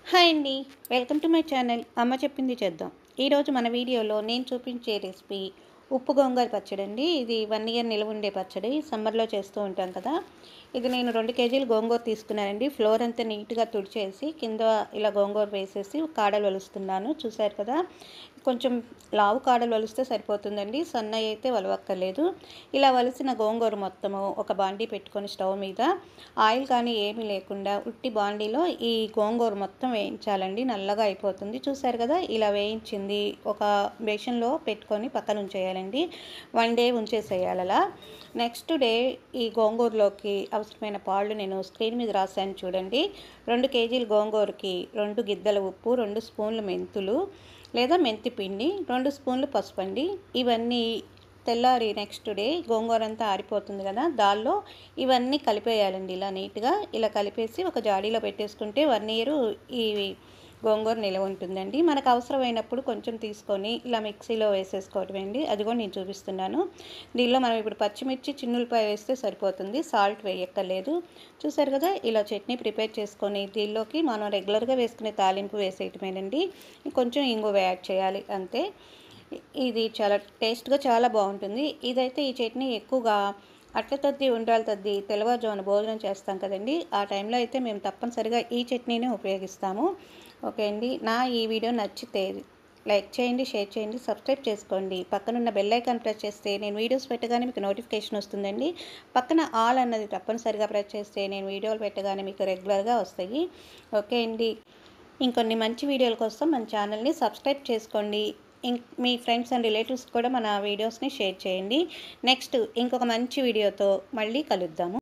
hi అండి welcome to my channel అమ్మ చెప్పింది చేద్దాం ఈరోజు మన వీడియోలో నేను చూపించే రెసిపీ ఉప్పు గోంగూర పచ్చడి అండి ఇది వన్ ఇయర్ నిల్వ ఉండే పచ్చడి సమ్మర్లో చేస్తూ ఉంటాం కదా ఇది నేను రెండు కేజీలు గోంగూర తీసుకున్నానండి ఫ్లోర్ అంతా నీట్గా తుడిచేసి కింద ఇలా గోంగూర వేసేసి కాడలు వలుస్తున్నాను చూశారు కదా కొంచెం లావు కాడలు వలిస్తే సరిపోతుందండి సన్నయ్య అయితే వలవక్కర్లేదు ఇలా వలిసిన గోంగూర మొత్తము ఒక బాండీ పెట్టుకొని స్టవ్ మీద ఆయిల్ కానీ ఏమీ లేకుండా ఉట్టి బాండీలో ఈ గోంగూర మొత్తం వేయించాలండి నల్లగా అయిపోతుంది చూసారు కదా ఇలా వేయించింది ఒక బేషన్లో పెట్టుకొని పక్కన ఉంచేయాలండి వన్ డే ఉంచేసేయాలి అలా నెక్స్ట్ డే ఈ గోంగూరలోకి అవసరమైన పాళ్ళు నేను స్క్రీన్ మీద రాశాను చూడండి రెండు కేజీల గోంగూరకి రెండు గిద్దల ఉప్పు రెండు స్పూన్లు మెంతులు లేదా మెంతి పిండి రెండు స్పూన్లు పసుపు అండి ఇవన్నీ తెల్లారి నెక్స్ట్ డే గోంగూర అంతా ఆరిపోతుంది కదా దానిలో ఇవన్నీ కలిపేయాలండి ఇలా నీట్గా ఇలా కలిపేసి ఒక జాడీలో పెట్టేసుకుంటే వన్ ఇయర్ ఈ గోంగూర నిలవ ఉంటుందండి మనకు అవసరమైనప్పుడు కొంచెం తీసుకొని ఇలా మిక్సీలో వేసేసుకోవటం అండి అది కూడా నేను చూపిస్తున్నాను దీనిలో మనం ఇప్పుడు పచ్చిమిర్చి చిన్నులపాయ వేస్తే సరిపోతుంది సాల్ట్ వేయక్కర్లేదు చూసారు కదా ఇలా చట్నీ ప్రిపేర్ చేసుకొని దీనిలోకి మనం రెగ్యులర్గా వేసుకునే తాలింపు వేసేయటమేనండి కొంచెం ఇంగువ యాడ్ చేయాలి అంతే ఇది చాలా టేస్ట్గా చాలా బాగుంటుంది ఇదైతే ఈ చట్నీ ఎక్కువగా అట్ల తద్ది ఉండ్రాల తద్ది తెల్లవారుజామున భోజనం చేస్తాం కదండి ఆ టైంలో అయితే మేము తప్పనిసరిగా ఈ చట్నీనే ఉపయోగిస్తాము ఓకే అండి నా ఈ వీడియో నచ్చితే లైక్ చేయండి షేర్ చేయండి సబ్స్క్రైబ్ చేసుకోండి పక్కనున్న బెల్ ఐకాన్ ప్రెస్ చేస్తే నేను వీడియోస్ పెట్టగానే మీకు నోటిఫికేషన్ వస్తుందండి పక్కన ఆల్ అన్నది తప్పనిసరిగా ప్రెస్ చేస్తే నేను వీడియోలు పెట్టగానే మీకు రెగ్యులర్గా వస్తాయి ఓకే అండి ఇంకొన్ని మంచి వీడియోల కోసం మన ఛానల్ని సబ్స్క్రైబ్ చేసుకోండి ఇం మీ ఫ్రెండ్స్ అండ్ రిలేటివ్స్ కూడా మన వీడియోస్ని షేర్ చేయండి నెక్స్ట్ ఇంకొక మంచి వీడియోతో మళ్ళీ కలుద్దాము